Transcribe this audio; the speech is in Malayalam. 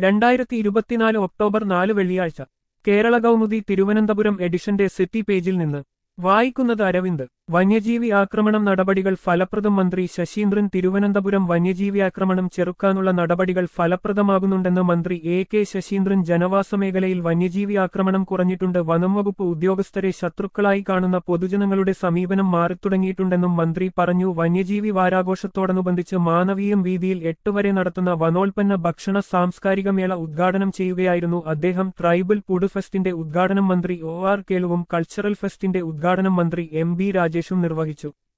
രണ്ടായിരത്തി ഇരുപത്തിനാല് ഒക്ടോബർ നാല് വെള്ളിയാഴ്ച കേരള കൗമുദി തിരുവനന്തപുരം എഡിഷന്റെ സിറ്റി പേജിൽ നിന്ന് വായിക്കുന്നത് അരവിന്ദ് വന്യജീവി ആക്രമണം നടപടികൾ ഫലപ്രദം മന്ത്രി ശശീന്ദ്രൻ തിരുവനന്തപുരം വന്യജീവി ആക്രമണം ചെറുക്കാനുള്ള നടപടികൾ ഫലപ്രദമാകുന്നുണ്ടെന്ന് മന്ത്രി എ കെ ശശീന്ദ്രൻ ജനവാസ മേഖലയിൽ വന്യജീവി ആക്രമണം കുറഞ്ഞിട്ടുണ്ട് വനം വകുപ്പ് ഉദ്യോഗസ്ഥരെ ശത്രുക്കളായി കാണുന്ന പൊതുജനങ്ങളുടെ സമീപനം മാറിത്തുടങ്ങിയിട്ടുണ്ടെന്നും മന്ത്രി പറഞ്ഞു വന്യജീവി വാരാഘോഷത്തോടനുബന്ധിച്ച് മാനവീയം വീതിയിൽ എട്ട് വരെ നടത്തുന്ന വനോൽപ്പന്ന ഭക്ഷണ സാംസ്കാരിക മേള ഉദ്ഘാടനം ചെയ്യുകയായിരുന്നു അദ്ദേഹം ട്രൈബൽ ഫുഡ് ഫെസ്റ്റിന്റെ ഉദ്ഘാടനം മന്ത്രി ഒ ആർ കേളുവും കൾച്ചറൽ ഫെസ്റ്റിന്റെ ഉദ്ഘാടനം മന്ത്രി എം ബി രാജേഷും നിർവഹിച്ചു